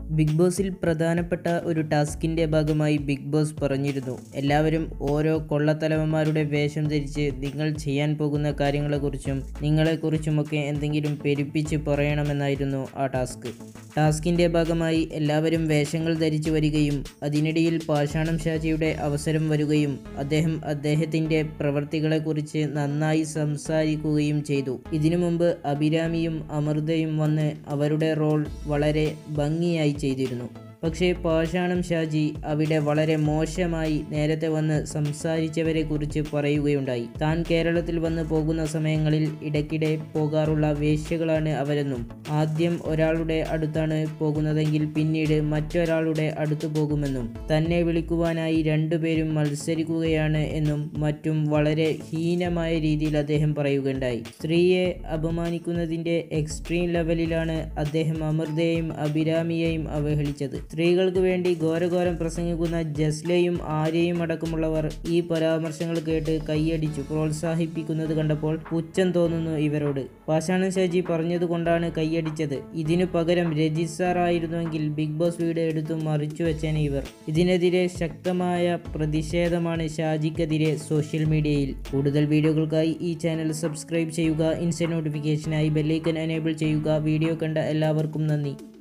big ബോസിൽ പ്രധാനപ്പെട്ട ഒരു ടാസ്കിൻ്റെ ഭാഗമായി ബിഗ് ബോസ് പറഞ്ഞിരുന്നു എല്ലാവരും ഓരോ കൊള്ളത്തലവന്മാരുടെ വേഷം ധരിച്ച് നിങ്ങൾ ചെയ്യാൻ പോകുന്ന കാര്യങ്ങളെക്കുറിച്ചും നിങ്ങളെക്കുറിച്ചുമൊക്കെ എന്തെങ്കിലും പെരുപ്പിച്ച് പറയണമെന്നായിരുന്നു ആ ടാസ്ക് ടാസ്കിൻ്റെ ഭാഗമായി എല്ലാവരും വേഷങ്ങൾ ധരിച്ചു വരികയും അതിനിടയിൽ പാഷാണം ഷാജിയുടെ അവസരം വരുകയും അദ്ദേഹം അദ്ദേഹത്തിൻ്റെ പ്രവർത്തികളെക്കുറിച്ച് നന്നായി സംസാരിക്കുകയും ചെയ്തു ഇതിനു മുമ്പ് അഭിരാമിയും അമൃതയും വന്ന് അവരുടെ റോൾ വളരെ ഭംഗിയായി ചെയ്തിരുന്നു പക്ഷേ പാഷാണം ഷാജി അവിടെ വളരെ മോശമായി നേരത്തെ വന്ന് സംസാരിച്ചവരെ കുറിച്ച് പറയുകയുണ്ടായി താൻ കേരളത്തിൽ വന്ന് പോകുന്ന സമയങ്ങളിൽ ഇടയ്ക്കിടെ പോകാറുള്ള വേശ്യകളാണ് അവരെന്നും ആദ്യം ഒരാളുടെ അടുത്താണ് പോകുന്നതെങ്കിൽ പിന്നീട് മറ്റൊരാളുടെ അടുത്ത് പോകുമെന്നും തന്നെ വിളിക്കുവാനായി രണ്ടുപേരും മത്സരിക്കുകയാണ് എന്നും മറ്റും വളരെ ഹീനമായ രീതിയിൽ അദ്ദേഹം പറയുകയുണ്ടായി സ്ത്രീയെ അപമാനിക്കുന്നതിൻ്റെ എക്സ്ട്രീം ലെവലിലാണ് അദ്ദേഹം അമൃതയെയും അഭിരാമിയെയും അവഹേളിച്ചത് സ്ത്രീകൾക്ക് വേണ്ടി ഘോരഘോരം പ്രസംഗിക്കുന്ന ജസ്ലയും ആര്യയും അടക്കമുള്ളവർ ഈ പരാമർശങ്ങൾ കേട്ട് കൈയടിച്ചു പ്രോത്സാഹിപ്പിക്കുന്നത് കണ്ടപ്പോൾ പുച്ഛം തോന്നുന്നു ഇവരോട് പാഷാണൻ ഷാജി പറഞ്ഞതുകൊണ്ടാണ് കൈയടിച്ചത് ഇതിനു പകരം രജിത് സാർ ആയിരുന്നുവെങ്കിൽ ബിഗ് ബോസ് വീട് എടുത്തു മറിച്ചു വെച്ചേനെ ഇവർ ഇതിനെതിരെ ശക്തമായ പ്രതിഷേധമാണ് ഷാജിക്കെതിരെ സോഷ്യൽ മീഡിയയിൽ കൂടുതൽ വീഡിയോകൾക്കായി ഈ ചാനൽ സബ്സ്ക്രൈബ് ചെയ്യുക ഇൻസ്റ്റന്റ് നോട്ടിഫിക്കേഷനായി ബെല്ലൈക്കൻ എനേബിൾ ചെയ്യുക വീഡിയോ കണ്ട എല്ലാവർക്കും നന്ദി